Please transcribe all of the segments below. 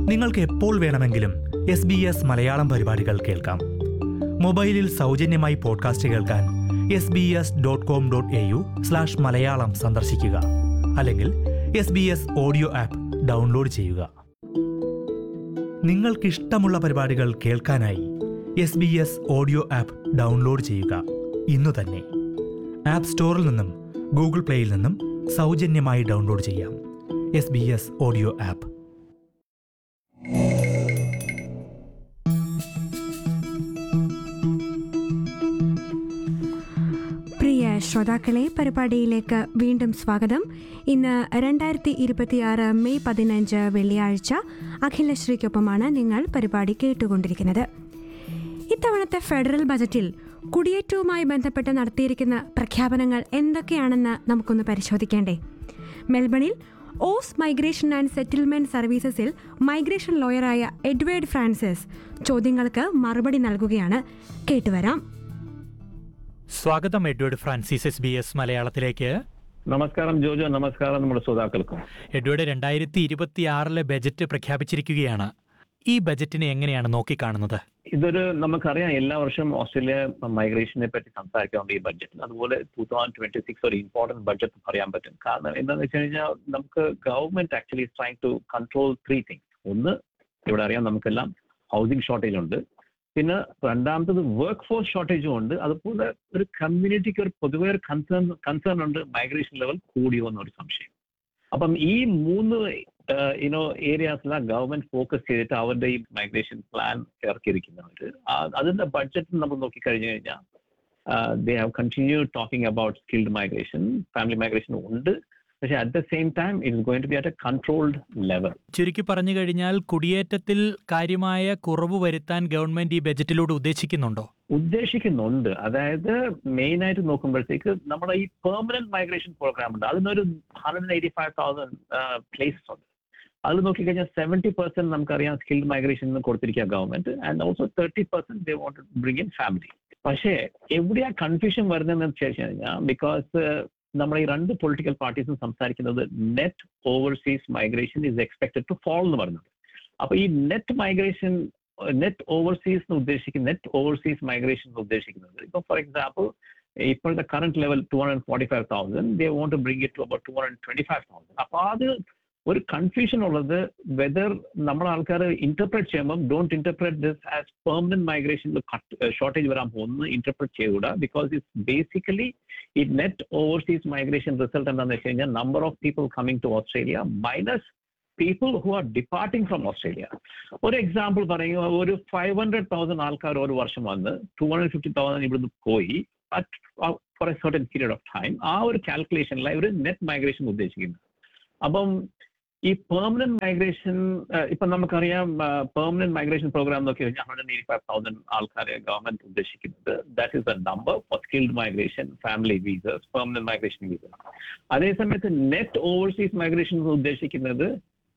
നിങ്ങൾക്ക് എപ്പോൾ വേണമെങ്കിലും എസ് ബി എസ് മലയാളം പരിപാടികൾ കേൾക്കാം മൊബൈലിൽ സൗജന്യമായി പോഡ്കാസ്റ്റ് കേൾക്കാൻ S B S dot com dot A U slash Malayalam സന്ദർശിക്കുക അല്ലെങ്കിൽ S B S audio app download ചെയ്യുക നിങ്ങൾക്കിഷ്ടമുള്ള പരിപാടികൾ കേൾക്കാനായി S B S audio app download ചെയ്യുക ഇന്നു തന്നെ ആപ്പ് സ്റ്റോറിൽ നിന്നും ഗൂഗിൾ പ്ലേയിൽ നിന്നും സൗജന്യമായി ഡൗൺലോഡ് ചെയ്യാം S B S audio app പ്രിയ ശ്രോതാക്കളെ പരിപാടിയിലേക്ക് വീണ്ടും സ്വാഗതം ഇന്ന് രണ്ടായിരത്തി ഇരുപത്തിയാറ് മെയ് പതിനഞ്ച് വെള്ളിയാഴ്ച അഖിലശ്രീക്കൊപ്പമാണ് നിങ്ങൾ പരിപാടി കേട്ടുകൊണ്ടിരിക്കുന്നത് ഇത്തവണത്തെ ഫെഡറൽ ബജറ്റിൽ കുടിയേറ്റവുമായി ബന്ധപ്പെട്ട് നടത്തിയിരിക്കുന്ന പ്രഖ്യാപനങ്ങൾ എന്തൊക്കെയാണെന്ന് നമുക്കൊന്ന് പരിശോധിക്കേണ്ടേ മെൽബണിൽ ഓസ് മൈഗ്രേഷൻ ആൻഡ് സെറ്റിൽമെന്റ് സർവീസസിൽ മൈഗ്രേഷൻ ലോയറായ എഡ്വേർഡ് ഫ്രാൻസിസ് ചോദ്യങ്ങൾക്ക് മറുപടി നൽകുകയാണ് കേട്ടുവരാം സ്വാഗതം Edward Francis S B S മലയാളത്തിലേക്ക് നമസ്കാരം ജോജോ നമസ്കാരം നമ്മുടെ ശ്രോതാക്കൾക്കും എഡ്വേർഡ് രണ്ടായിരത്തി ഇരുപത്തി ആറിലെ ബജറ്റ് പ്രഖ്യാപിച്ചിരിക്കുകയാണ് ഈ ബജറ്റിനെ എങ്ങനെയാണ് നോക്കിക്കാണുന്നത് ഇതൊരു നമുക്കറിയാം എല്ലാ വർഷവും ഓസ്ട്രേലിയ മൈഗ്രേഷനെ പറ്റി സംസാരിക്കാറുണ്ട് ഈ ബഡ്ജറ്റിൽ അതുപോലെ ടൂ തൗസൻഡ് ട്വന്റി സിക്സ് ഒരു ഇമ്പോർട്ടന്റ് ബഡ്ജറ്റ് പറയാൻ പറ്റും കാരണം എന്താണെന്ന് വെച്ച് കഴിഞ്ഞാൽ നമുക്ക് government actually trying to control three things ഒന്ന് ഇവിടെ അറിയാം നമുക്കെല്ലാം ഹൗസിംഗ് ഷോർട്ടേജ് ഉണ്ട് പിന്നെ രണ്ടാമത്തത് വർക്ക് ഫോഴ്സ് ഷോർട്ടേജും ഉണ്ട് അതുപോലെ ഒരു കമ്മ്യൂണിറ്റിക്ക് ഒരു പൊതുവെ ഒരു കൺസേൺ കൺസേൺ ഉണ്ട് മൈഗ്രേഷൻ ലെവൽ കൂടിയോ എന്നൊരു സംശയം അപ്പം ഈ മൂന്ന് യുനോ ഏരിയാസിലാണ് ഗവൺമെന്റ് ഫോക്കസ് ചെയ്തിട്ട് അവരുടെ ഈ മൈഗ്രേഷൻ പ്ലാൻ ഇറക്കിയിരിക്കുന്നവർ അതിന്റെ ബഡ്ജറ്റ് നമ്മൾ നോക്കിക്കഴിഞ്ഞു കഴിഞ്ഞാൽ they have continue talking about skilled migration family migration ഉണ്ട് പക്ഷേ at the same time it going to be at a controlled level ചുരുക്കി പറഞ്ഞു കഴിഞ്ഞാൽ കുടിയേറ്റത്തിൽ കാര്യമായ കുറവ് വരുത്താൻ ഗവൺമെന്റ് ഈ ബജറ്റിലൂടെ ഉദ്ദേശിക്കുന്നുണ്ടോ ഉദ്ദേശിക്കുന്നുണ്ട് അതായത് മെയിൻ ആയിട്ട് നോക്കുമ്പോഴത്തേക്ക് നമ്മുടെ ഈ പെർമനന്റ് മൈഗ്രേഷൻ പ്രോഗ്രാം ഉണ്ട് അതിനൊരു hundred eighty five thousand places ഉണ്ട് അതിൽ നോക്കിക്കഴിഞ്ഞാൽ സെവൻറ്റി പെർസെന്റ് നമുക്കറിയാം സ്കിൽഡ് മൈഗ്രേഷൻ കൊടുത്തിരിക്കുക government and also thirty percent they want bring in family പക്ഷേ എവിടെയാ കൺഫ്യൂഷൻ വരുന്നതെന്ന് വെച്ച് കഴിഞ്ഞാൽ ബിക്കോസ് നമ്മുടെ ഈ രണ്ട് പൊളിറ്റിക്കൽ പാർട്ടീസും സംസാരിക്കുന്നത് net overseas migration is expected to fall എന്ന് പറയുന്നത് അപ്പൊ ഈ നെറ്റ് മൈഗ്രേഷൻ നെറ്റ് ഓവർസീസ് എന്ന് ഉദ്ദേശിക്കുന്ന നെറ്റ് ഓവർസീസ് മൈഗ്രേഷൻ എന്ന് ഉദ്ദേശിക്കുന്നത് ഇപ്പൊ ഫോർ എക്സാമ്പിൾ ഇപ്പോഴത്തെ current level two hundred forty five thousand they want to bring it to about two hundred twenty five thousand അപ്പൊ അത് ഒരു കൺഫ്യൂഷൻ ഉള്ളത് വെദർ നമ്മുടെ ആൾക്കാർ ഇന്റർപ്രറ്റ് ചെയ്യുമ്പോൾ don't interpret this as permanent മൈഗ്രേഷനിൽ ഷോർട്ടേജ് വരാൻ പോകുന്നത് ഇന്റർപ്രറ്റ് ചെയ്തുകൂടാ ബിക്കോസ് ഇറ്റ്സ് ബേസിക്കലി ഈ നെറ്റ് ഓവർസീസ് മൈഗ്രേഷൻ റിസൾട്ട് എന്താണെന്ന് വെച്ച് കഴിഞ്ഞാൽ number of people coming to Australia minus people who are departing from Australia ഒരു എക്സാമ്പിൾ പറയുക ഒരു ഫൈവ് ഹൺഡ്രഡ് തൗസൻഡ് ആൾക്കാർ ഒരു വർഷം വന്ന് ടു ഹൺഡ്രഡ് ഫിഫ്റ്റി തൗസൻഡ് ഇവിടുന്ന് പോയി for a certain period of time ആ ഒരു കാൽക്കുലേഷനിലാണ് ഒരു നെറ്റ് മൈഗ്രേഷൻ ഉദ്ദേശിക്കുന്നത് അപ്പം ഈ പെർമനന്റ് മൈഗ്രേഷൻ ഇപ്പൊ നമുക്കറിയാം പെർമനന്റ് മൈഗ്രേഷൻ പ്രോഗ്രാം നോക്കി കഴിഞ്ഞാൽ ഹൺഡ്രഡ് എയ്റ്റി ഫൈവ് തൗസൻഡ് ആൾക്കാരെ ഗവൺമെന്റ് ഉദ്ദേശിക്കുന്നത് that is the number for skilled migration family visas permanent migration visa അതേസമയത്ത് നെറ്റ് ഓവർസീസ് മൈഗ്രേഷൻ ഉദ്ദേശിക്കുന്നത്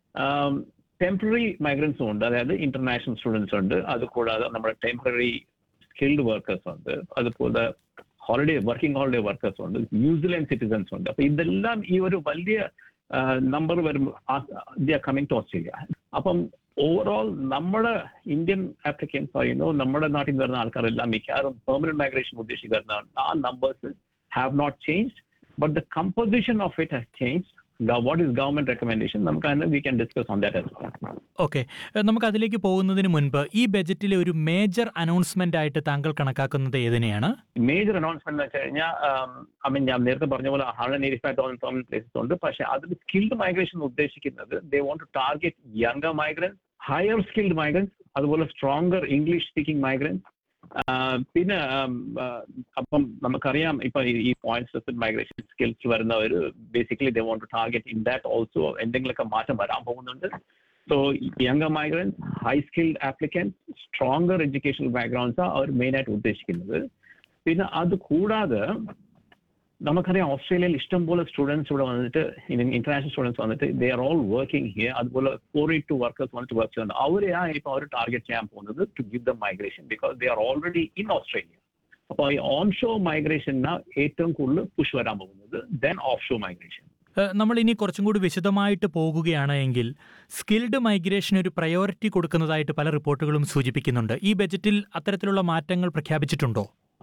ടെമ്പററി മൈഗ്രൻസും ഉണ്ട് അതായത് ഇന്റർനാഷണൽ സ്റ്റുഡൻസ് ഉണ്ട് അതുകൂടാതെ നമ്മുടെ ടെമ്പററി സ്കിൽഡ് വർക്കേഴ്സ് ഉണ്ട് അതുപോലെ ഹോളിഡേ വർക്കിംഗ് ഹോളിഡേ വർക്കേഴ്സ് ഉണ്ട് ന്യൂസിലാൻഡ് സിറ്റിസൺസ് ഉണ്ട് അപ്പൊ ഇതെല്ലാം ഈ ഒരു വലിയ നമ്പർ വരുമ്പോൾ they are coming to Australia അപ്പം ഓവറോൾ നമ്മുടെ ഇന്ത്യൻ ആപ്ലിക്കൻസ് പറയുന്നു നമ്മുടെ നാട്ടിൽ നിന്ന് വരുന്ന ആൾക്കാരെല്ലാം മിക്കവാറും പെർമനന്റ് മൈഗ്രേഷൻ ഉദ്ദേശിക്കുന്ന ആ numbers have not change but the composition of it has change what is government recommendation നമുക്ക് അതിന് we can discuss on that okay നമുക്ക് അതിലേക്ക് പോകുന്നതിന് മുൻപ് ഈ ബജറ്റിലെ ഒരു മേജർ അനൗൺസ്മെന്റ് ആയിട്ട് താങ്കൾ കണക്കാക്കുന്നത് ഏതിനെയാണ് മേജർ അനൗൺസ്മെന്റ് എന്ന് വെച്ച് കഴിഞ്ഞാൽ ഐ മീൻ ഞാൻ നേരത്തെ പറഞ്ഞ പോലെ hundred eighty five thousand permanent places ഉണ്ട് പക്ഷേ അതിൽ സ്കിൽഡ് മൈഗ്രേഷൻ ഉദ്ദേശിക്കുന്നത് they want to target younger migrants higher skilled migrants അതുപോലെ സ്ട്രോങ്ങർ ഇംഗ്ലീഷ് സ്പീക്കിംഗ് മൈഗ്രൻസ് പിന്നെ അപ്പം നമുക്കറിയാം ഇപ്പൊ ഈ പോയിന്റ് മൈഗ്രേഷൻ സ്കിൽസ് വരുന്നവർ basically they want to target in that also എന്തെങ്കിലുമൊക്കെ മാറ്റം വരാൻ പോകുന്നുണ്ട് so younger migrants high skilled applicants stronger educational backgrounds അവർ മെയിൻ ആയിട്ട് ഉദ്ദേശിക്കുന്നത് പിന്നെ അത് കൂടാതെ നമുക്കറിയാം ഓസ്ട്രേലിയയിൽ ഇഷ്ടംപോലെ സ്റ്റുഡൻസ് ഇവിടെ വന്നിട്ട് ഇന്റർനാഷണൽ സ്റ്റുഡൻസ് വന്നിട്ട് they are all working here അതുപോലെ ഫോർ എയ്റ്റ് ടു വർക്കേഴ്സ് വന്നിട്ട് വർക്ക് ചെയ്യുന്നുണ്ട് അവരെയാണ് ഇപ്പോൾ അവർ ടാർഗറ്റ് ചെയ്യാൻ പോകുന്നത് to give the migration because they are already in Australia അപ്പോൾ ഈ ഓൺ ഷോ മൈഗ്രേഷനാണ് ഏറ്റവും കൂടുതൽ പുഷ് വരാൻ പോകുന്നത് ദെൻ ഓഫ് ഷോ മൈഗ്രേഷൻ ഏഹ് നമ്മൾ ഇനി കുറച്ചും കൂടി വിശദമായിട്ട് പോകുകയാണ് എങ്കിൽ സ്കിൽഡ് മൈഗ്രേഷൻ ഒരു പ്രയോറിറ്റി കൊടുക്കുന്നതായിട്ട് പല റിപ്പോർട്ടുകളും സൂചിപ്പിക്കുന്നുണ്ട് ഈ ബജറ്റിൽ അത്തരത്തിലുള്ള മാറ്റങ്ങൾ പ്രഖ്യാപിച്ചിട്ടുണ്ടോ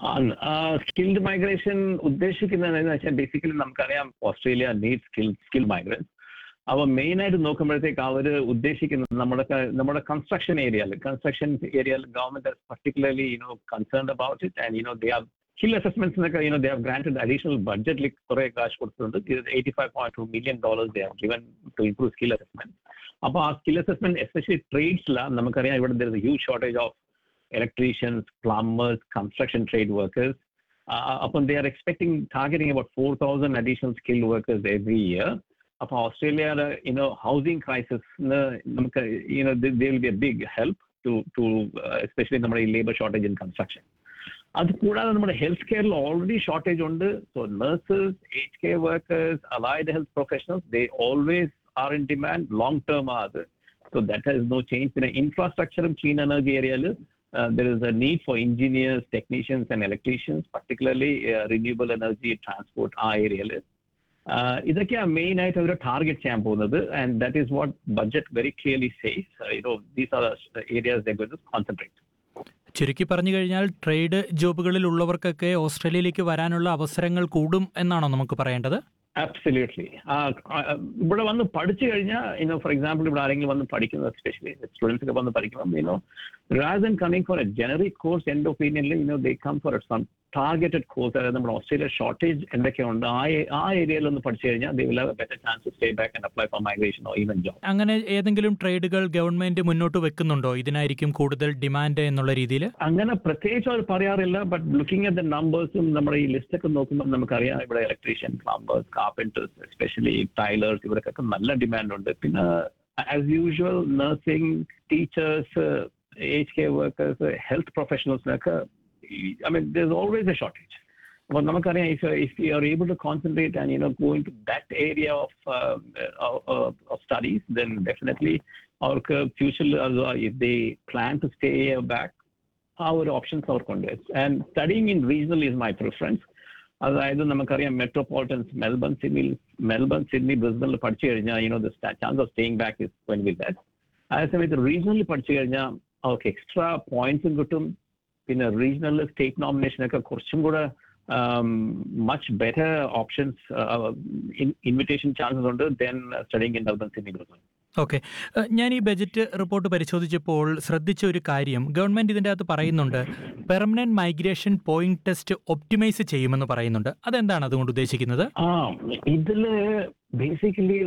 സ്കിൽഡ് മൈഗ്രേഷൻ ഉദ്ദേശിക്കുന്നത് എന്ന് വെച്ചാൽ ബേസിക്കലി നമുക്കറിയാം Australia need skill skill migrants അപ്പോൾ മെയിൻ ആയിട്ട് നോക്കുമ്പോഴത്തേക്ക് അവർ ഉദ്ദേശിക്കുന്നത് നമ്മുടെ ക- നമ്മുടെ കൺസ്ട്രക്ഷൻ ഏരിയയിൽ കൺസ്ട്രക്ഷൻ ഏരിയയിൽ government particularly you know concerned about it and you know they are skill അസസ്മെന്റ്സിനൊക്കെ you know they have granted additional ബഡ്ജറ്റിൽ കുറെ കാശ് കൊടുത്തിട്ടുണ്ട് eighty five point two million dollars they have given to improve skill assessment അപ്പോൾ ആ skill assessment especially ട്രേഡ്സിലാണ് നമുക്കറിയാം ഇവിടെ there is huge shortage of electricians, plumbers, construction trade workers. Uh, upon they are expecting targeting about 4,000 additional skilled workers every year. അപ്പോൾ ഓസ്ട്രേലിയയുടെ you know housing ക്രൈസിന് നമുക്ക് you know they will be a big help to to especially നമ്മുടെ ഈ labour shortage in construction അത് കൂടാതെ നമ്മുടെ health കെയറിൽ ഓൾറെഡി ഷോർട്ടേജ് ഉണ്ട് so nurses age care workers allied health professionals they always are in demand long term അത് so that has no change പിന്നെ ഇൻഫ്രാസ്ട്രക്ചറും ക്ലീൻ എനർജി ഏരിയയിൽ uh, there is a need for engineers, technicians, and electricians, particularly uh, renewable energy transport ആ ഏരിയയിൽ ഇതൊക്കെയാണ് main ആയിട്ട് അവർ target ചെയ്യാൻ പോകുന്നത് and that is what budget very clearly says you know these are areas they going to concentrate ചുരുക്കി പറഞ്ഞു കഴിഞ്ഞാൽ trade ജോബുകളിൽ ഉള്ളവർക്കൊക്കെ ഓസ്ട്രേലിയയിലേക്ക് വരാനുള്ള അവസരങ്ങൾ കൂടും എന്നാണോ നമുക്ക് പറയേണ്ടത് അബ്സല്യൂട്ട്ലി ഇവിടെ വന്ന് പഠിച്ചു കഴിഞ്ഞാൽ ഇനോ ഫോർ എക്സാമ്പിൾ ഇവിടെ ആരെങ്കിലും വന്ന് പഠിക്കുന്നത് എസ്പെഷ്യലി സ്റ്റുഡൻസ് ഒക്കെ വന്ന് പഠിക്കുമ്പോൾ you know rather than coming for a generic course എൻ്റെ ഒപ്പീനിയനിൽ you know they come for some targeted course അതായത് നമ്മുടെ ഓസ്ട്രേലിയ ഷോർട്ടേജ് എന്തൊക്കെയുണ്ട് ആ ഏ- ആ ഏരിയയിൽ ഒന്ന് പഠിച്ചു കഴിഞ്ഞാൽ they will have a better chance to stay back and apply for migration or even job അങ്ങനെ ഏതെങ്കിലും ട്രേഡുകൾ ഗവൺമെന്റ് മുന്നോട്ട് വെക്കുന്നുണ്ടോ ഇതിനായിരിക്കും കൂടുതൽ ഡിമാൻഡ് എന്നുള്ള രീതിയിൽ അങ്ങനെ പ്രത്യേകിച്ച് അവർ പറയാറില്ല ബട്ട് ലുക്കിംഗ് അറ്റ് ദ നമ്പേഴ്സും നമ്മുടെ ഈ ലിസ്റ്റ് ഒക്കെ നോക്കുമ്പോൾ നമുക്കറിയാം ഇവിടെ electrician plumbers carpenters especially tilers ഇവർക്കൊക്കെ നല്ല ഡിമാൻഡ് ഉണ്ട് പിന്നെ as usual nursing teachers age care workers ഹെൽത്ത് പ്രൊഫഷണൽസിനൊക്കെ I mean there is always a shortage അപ്പോൾ നമുക്കറിയാം if if you are able to concentrate and you know going to that area of of studies then definitely അവർക്ക് ഫ്യൂച്ചറിൽ if they plan to stay back ആ ഒരു options അവർക്കുണ്ട് and studying in regional is my preference അതായത് നമുക്കറിയാം metropolitans Melbourne സിഡ്നിയിൽ Melbourne Sydney ബ്രിസ്ബനിൽ പഠിച്ചു കഴിഞ്ഞാൽ you know the chance of staying back is when will that അതേ സമയത്ത് റീജിയണലിൽ പഠിച്ചു കഴിഞ്ഞാൽ അവർക്ക് എക്സ്ട്രാ പോയിന്റ്സും കിട്ടും പിന്നെ റീജിയണൽ സ്റ്റേറ്റ് നോമിനേഷനൊക്കെ കുറച്ചും കൂടെ much better options invitation chances ഉണ്ട് then studying in Melbourne Sydney Brisbane okay ഞാൻ ഈ ബജറ്റ് റിപ്പോർട്ട് പരിശോധിച്ചപ്പോൾ ശ്രദ്ധിച്ച ഒരു കാര്യം ഗവൺമെന്റ് ഇതിൻ്റെ അകത്ത് പറയുന്നുണ്ട് permanent migration point test optimise ചെയ്യുമെന്ന് പറയുന്നുണ്ട് അതെന്താണ് അതുകൊണ്ട് ഉദ്ദേശിക്കുന്നത് ആ ഇതില് basically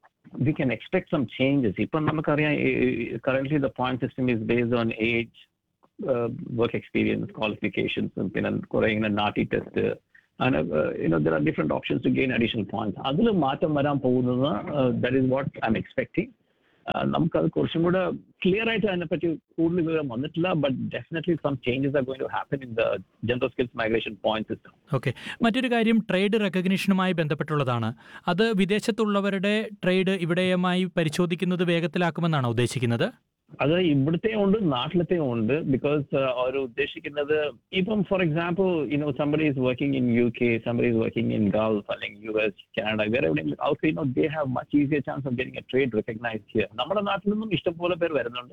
we can expect some changes ഇപ്പം നമുക്കറിയാം current the point system is based on age work experience ക്വാളിഫിക്കേഷൻസും പിന്നെ കുറെ ഇങ്ങനെ നാട്ടി ടെസ്റ്റ് അങ്ങനെ you know there are different options to gain additional points അതിൽ മാറ്റം വരാൻ പോകുന്നത് that is what I am expecting നമുക്കത് കുറച്ചും കൂടെ ക്ലിയർ ആയിട്ട് അതിനെപ്പറ്റി കൂടുതൽ വിവരം വന്നിട്ടില്ല but definitely some changes are going to happen in the general skills migration point system okay മറ്റൊരു കാര്യം ട്രേഡ് റെക്കഗ്നിഷനുമായി ബന്ധപ്പെട്ടുള്ളതാണ് അത് വിദേശത്തുള്ളവരുടെ ട്രേഡ് ഇവിടെയുമായി പരിശോധിക്കുന്നത് വേഗത്തിലാക്കുമെന്നാണോ ഉദ്ദേശിക്കുന്നത് അത് ഇവിടുത്തെ ഉണ്ട് നാട്ടിലത്തെ ഉണ്ട് ബിക്കോസ് അവർ ഉദ്ദേശിക്കുന്നത് ഇപ്പം for example you know somebody is working in U K somebody is working in Gulf അല്ലെങ്കിൽ യു എസ് കാനഡ വേറെ എവിടെയെങ്കിലും അവർക്ക് you know they have much easier chance of getting a trade recognise here നമ്മുടെ നാട്ടിൽ നിന്നും ഇഷ്ടംപോലെ പേർ വരുന്നുണ്ട്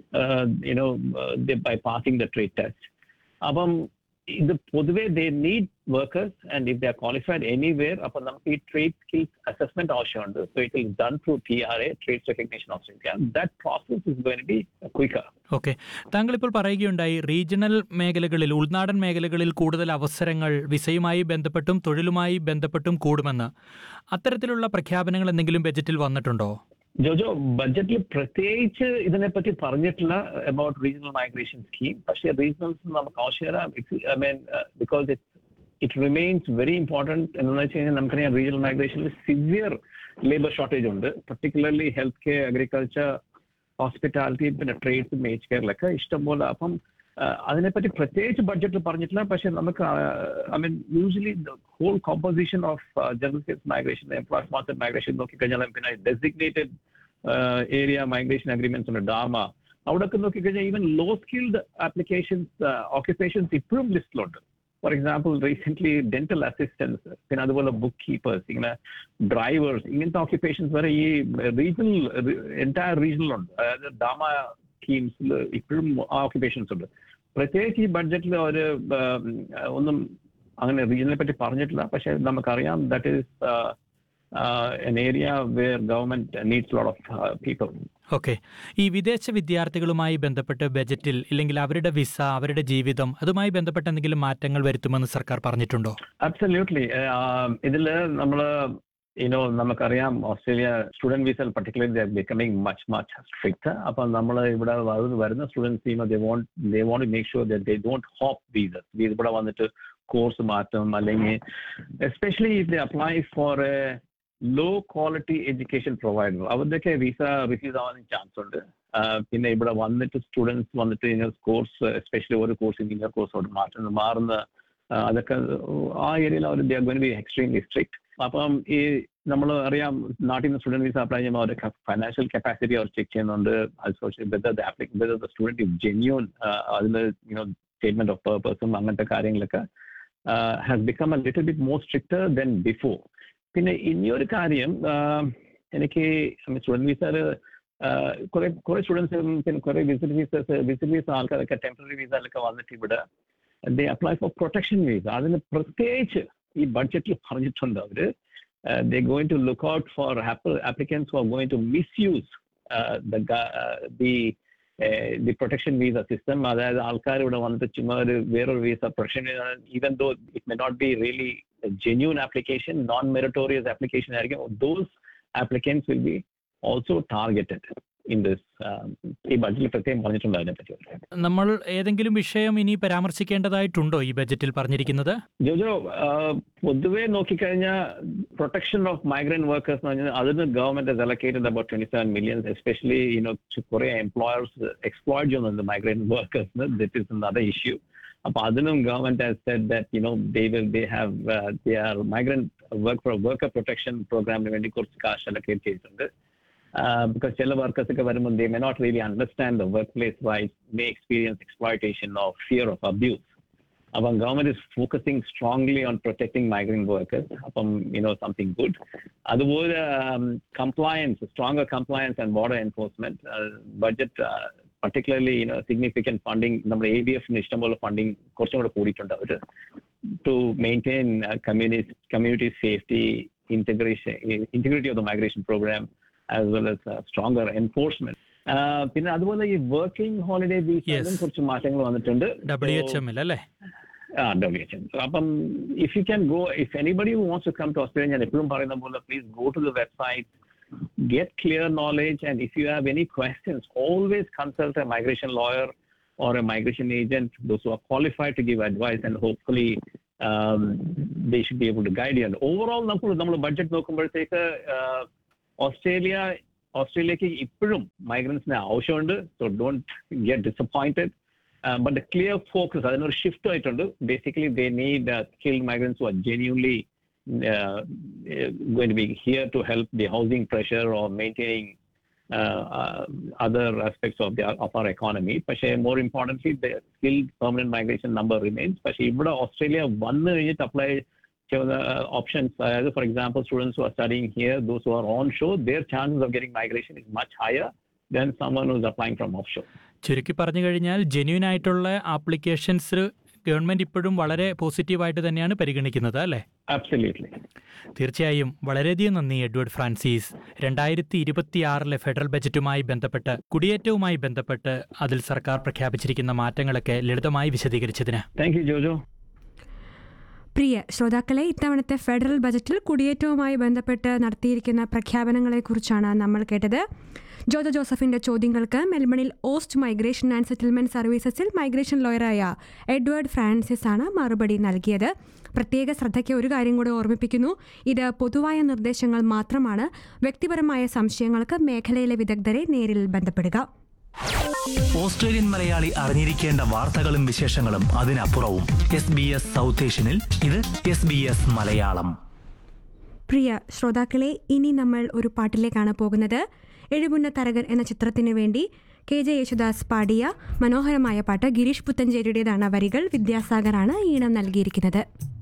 you know by passing the trade test അപ്പം ഇത് പൊതുവെ they need workers and if the are qualified anywhere അപ്പം നമുക്ക് ഈ ട്രേഡ് സ്കിൽസ് അസസ്മെന്റ് ആവശ്യമുണ്ട് so it is done through T R A trade recognition of India that process is going be quicker okay താങ്കൾ ഇപ്പോൾ പറയുകയുണ്ടായി regional മേഖലകളിൽ ഉൾനാടൻ മേഖലകളിൽ കൂടുതൽ അവസരങ്ങൾ വിസയുമായി ബന്ധപ്പെട്ടും തൊഴിലുമായി ബന്ധപ്പെട്ടും കൂടുമെന്ന് അത്തരത്തിലുള്ള പ്രഖ്യാപനങ്ങൾ എന്തെങ്കിലും ബജറ്റിൽ വന്നിട്ടുണ്ടോ ജോജോ ബഡ്ജറ്റിൽ പ്രത്യേകിച്ച് ഇതിനെപ്പറ്റി പറഞ്ഞിട്ടില്ല അബൌട്ട് റീജിയണൽ മൈഗ്രേഷൻ സ്കീം പക്ഷേ റീജിയണൽസ് നമുക്ക് ആവശ്യമില്ല I mean because it it remains very important എന്താണെന്ന് വെച്ച് കഴിഞ്ഞാൽ നമുക്കറിയാം റീജിയണൽ മൈഗ്രേഷനിൽ സിവിയർ ലേബർ ഷോർട്ടേജ് ഉണ്ട് particularly health care agriculture hospitality പിന്നെ ട്രേഡ്സും ഏജ് കെയറിലൊക്കെ ഇഷ്ടംപോലെ അപ്പം അതിനെപ്പറ്റി പ്രത്യേകിച്ച് ബഡ്ജറ്റിൽ പറഞ്ഞിട്ടില്ല പക്ഷെ നമുക്ക് I mean usually the whole composition of general skills migration employ sponsored migration നോക്കിക്കഴിഞ്ഞാൽ പിന്നെ ഡെസിഗ്നേറ്റഡ് ഏരിയ മൈഗ്രേഷൻ അഗ്രിമെന്റ്സ് ഉണ്ട് ഡാമ അവിടെയൊക്കെ നോക്കിക്കഴിഞ്ഞാൽ even low skilled applications occupations ഇപ്പോഴും ലിസ്റ്റിലുണ്ട് for example recent dental assistance പിന്നെ അതുപോലെ ബുക്ക് കീപ്പേഴ്സ് ഇങ്ങനെ ഡ്രൈവേഴ്സ് ഇങ്ങനത്തെ ഓക്യുപ്പേഷൻസ് വരെ ഈ റീജിയണൽ എൻറ്റയർ റീജിയണിലുണ്ട് അതായത് ഡാമ സ്കീംസിൽ ഇപ്പോഴും ആ ഓക്യുപ്പേഷൻസ് ഉണ്ട് പ്രത്യേകിച്ച് ഈ ബഡ്ജറ്റിൽ ഒരു ഒന്നും അങ്ങനെ റീജിയനെ പറ്റി പറഞ്ഞിട്ടില്ല പക്ഷെ നമുക്കറിയാം that is an area where government needs lot of people okay ഈ വിദേശ വിദ്യാർത്ഥികളുമായി ബന്ധപ്പെട്ട് ബജറ്റിൽ ഇല്ലെങ്കിൽ അവരുടെ വിസ അവരുടെ ജീവിതം അതുമായി ബന്ധപ്പെട്ട എന്തെങ്കിലും മാറ്റങ്ങൾ വരുത്തുമെന്ന് സർക്കാർ പറഞ്ഞിട്ടുണ്ടോ അബ്സല്യൂട്ട്ലി ഇതില് നമ്മള് യുനോ നമുക്കറിയാം Australia student visa particularly becoming much much strict അപ്പൊ നമ്മൾ ഇവിടെ വരുന്ന വരുന്ന students they want they want make sure they don't hop visas ഇവിടെ വന്നിട്ട് കോഴ്സ് മാറ്റും അല്ലെങ്കിൽ especially if they apply for a low quality education provider അവരുടെയൊക്കെ വിസ റിഫ്യൂസ് ആവാൻ ചാൻസ് ഉണ്ട് പിന്നെ ഇവിടെ വന്നിട്ട് സ്റ്റുഡൻസ് വന്നിട്ട് ഇങ്ങനെ കോഴ്സ് എസ്പെഷ്യലി ഒരു കോഴ്സ് ഇങ്ങനെ കോഴ്സോട് മാറ്റുന്ന മാറുന്ന അതൊക്കെ ആ ഏരിയയിൽ അവർ they are going be extremely strict അപ്പം ഈ നമ്മൾ അറിയാം നാട്ടിൽ നിന്ന് സ്റ്റുഡന്റ് വിസ അപ്ലൈ ചെയ്യുമ്പോൾ അവരുടെ ഫൈനാൻഷ്യൽ കപ്പാസിറ്റി അവർ ചെക്ക് ചെയ്യുന്നുണ്ട് whether the student is genuine അതിന് യുനോ സ്റ്റേറ്റ്മെന്റ് ഓഫ് പേർപ്പസും അങ്ങനത്തെ കാര്യങ്ങളൊക്കെ has become a little bit more stricter then before പിന്നെ ഇനിയൊരു കാര്യം എനിക്ക് സ്റ്റുഡന്റ് വിസയിൽ കുറെ കുറെ സ്റ്റുഡൻസ് പിന്നെ കുറെ വിസിറ്റ് വിസസ് വിസിറ്റ് വിസ ആൾക്കാരൊക്കെ ടെമ്പററി വിസയിലൊക്കെ വന്നിട്ട് ഇവിടെ they apply for protection visa അതിന് പ്രത്യേകിച്ച് ഈ ബഡ്ജറ്റിൽ പറഞ്ഞിട്ടുണ്ട് അവര് they going to look out for applicants for going to misuse the the protection visa system അതായത് ആൾക്കാർ ഇവിടെ വന്നിട്ട് ചുമ്മാ ഒരു വേറൊരു visa protection even though it may not be really genuine application non meritorious application ആയിരിക്കും those applicants will be also targeted in this ഈ ബഡ്ജറ്റിൽ പ്രത്യേകം പറഞ്ഞിട്ടുണ്ട് അതിനെപ്പറ്റി നമ്മൾ ഏതെങ്കിലും വിഷയം ഇനി പരാമർശിക്കേണ്ടതായിട്ടുണ്ടോ ഈ ബജറ്റിൽ പറഞ്ഞിരിക്കുന്നത് ജോജോ പൊതുവെ നോക്കിക്കഴിഞ്ഞാൽ പ്രൊട്ടക്ഷൻ ഓഫ് മൈഗ്രന്റ് വർക്കേഴ്സ് എന്ന് പറഞ്ഞാൽ അതിന് government allocated about twenty seven millions especially you know കുറെ എംപ്ലോയേഴ്സ് എക്സ്പ്ലോയിറ്റ് ചെയ്യുന്നുണ്ട് മൈഗ്രന്റ് വർക്കേഴ്സിന് ദറ്റ് ഇസ് അതർ ഇഷ്യൂ അപ്പൊ അതിനും government has said that you know they will they have they are migrant work for worker protection പ്രോഗ്രാമിന് വേണ്ടി കുറച്ച് കാശ് allocate ചെയ്തിട്ടുണ്ട് ബിക്കോസ് ചില വർക്കേഴ്സ് ഒക്കെ വരുമ്പോൾ ദേ may not really understand the work place right may experience exploitation of fear of abuse അപ്പം government is focusing strongly on protecting migrant workers അപ്പം യുനോ സംതിങ് ഗുഡ് അതുപോലെ compliance stronger compliance and border enforcement budget particularly you know significant funding നമ്മുടെ A B എഫിന് ഇഷ്ടംപോലെ funding കുറച്ചും കൂടെ കൂടിയിട്ടുണ്ട് അവർ to maintain community community safety integration integrity of the migration programme as well as stronger enforcement പിന്നെ അതുപോലെ ഈ വർക്കിംഗ് ഹോളിഡേ വീസിലും കുറച്ച് മാറ്റങ്ങൾ വന്നിട്ടുണ്ട് ഡബ്ല്യു എച്ച് എമ്മിൽ അല്ലേ ആ ഡബ്ല്യു എച്ച് എം അപ്പം if you can go if anybody wants to come to Australia ഞാൻ എപ്പോഴും പറയുന്ന പോലെ please go to the website get clear knowledge and if you have any questions always consult a migration lawyer or a migration agent those who are qualified to give advice and hopefully um, they should be able to guide you and overall നമ്മൾ നമ്മൾ budget നോക്കുമ്പോഴത്തേക്ക് Australia ഓസ്ട്രേലിയക്ക് ഇപ്പോഴും മൈഗ്രൻസിന് ആവശ്യമുണ്ട് so don't get disappointed but the clear focus അതിനൊരു shift ആയിട്ടുണ്ട് basically they need skilled migrants are genuinely uh, going to be here to help the housing pressure or maintaining uh, uh, other aspects of the of our economy. പക്ഷേ more importantly, the skilled permanent migration number remains. പക്ഷേ ഇവിടെ Australia വന്നു കഴിഞ്ഞിട്ട് apply ചെയ്യുന്ന options അതായത് for example students who are studying here those who are onshore their chances of getting migration is much higher than someone who is applying from offshore. ചുരുക്കി പറഞ്ഞു കഴിഞ്ഞാൽ genuine ആയിട്ടുള്ള applications government ഇപ്പോഴും വളരെ പോസിറ്റീവായിട്ട് തന്നെയാണ് പരിഗണിക്കുന്നത് അല്ലേ Absolutely. തീർച്ചയായും വളരെയധികം നന്ദി എഡ്വേർഡ് ഫ്രാൻസിസ് രണ്ടായിരത്തി ഇരുപത്തിയാറിലെ ഫെഡറൽ ബജറ്റുമായി ബന്ധപ്പെട്ട് കുടിയേറ്റവുമായി ബന്ധപ്പെട്ട് അതിൽ സർക്കാർ പ്രഖ്യാപിച്ചിരിക്കുന്ന മാറ്റങ്ങളൊക്കെ ലളിതമായി വിശദീകരിച്ചതിന് Thank you, Jojo. പ്രിയ ശ്രോതാക്കളെ ഇത്തവണത്തെ ഫെഡറൽ ബജറ്റിൽ കുടിയേറ്റവുമായി ബന്ധപ്പെട്ട് നടത്തിയിരിക്കുന്ന പ്രഖ്യാപനങ്ങളെക്കുറിച്ചാണ് നമ്മൾ കേട്ടത് ജോജോ ജോസഫിന്റെ ചോദ്യങ്ങൾക്ക് മെൽബണിൽ ഓസ്റ്റ് മൈഗ്രേഷൻ ആൻഡ് സെറ്റിൽമെന്റ് സർവീസസിൽ മൈഗ്രേഷൻ ലോയറായ എഡ്വേർഡ് ഫ്രാൻസിസ് ആണ് മറുപടി നൽകിയത് പ്രത്യേക ശ്രദ്ധയ്ക്ക് ഒരു കാര്യം കൂടി ഓർമ്മിപ്പിക്കുന്നു ഇത് പൊതുവായ നിർദ്ദേശങ്ങൾ മാത്രമാണ് വ്യക്തിപരമായ സംശയങ്ങൾക്ക് മേഖലയിലെ വിദഗ്ധരെ നേരിൽ ബന്ധപ്പെടുക ഓസ്ട്രേലിയൻ മലയാളി അറിഞ്ഞിരിക്കേണ്ട വാർത്തകളും വിശേഷങ്ങളും അതിനപ്പുറവും എസ് ബി എസ് സൗത്ത് ഏഷ്യനിൽ ഇത് എസ് ബി എസ് മലയാളം പ്രിയ ശ്രോതാക്കളെ ഇനി നമ്മൾ ഒരു പാട്ടിലേക്കാണ് പോകുന്നത് എഴുപുന്ന തരകൻ എന്ന ചിത്രത്തിനു വേണ്ടി കെ ജെ യേശുദാസ് പാടിയ മനോഹരമായ പാട്ട് ഗിരീഷ് പുത്തഞ്ചേരിയുടേതാണ് വരികൾ വിദ്യാസാഗറാണ് ഈണം നൽകിയിരിക്കുന്നത്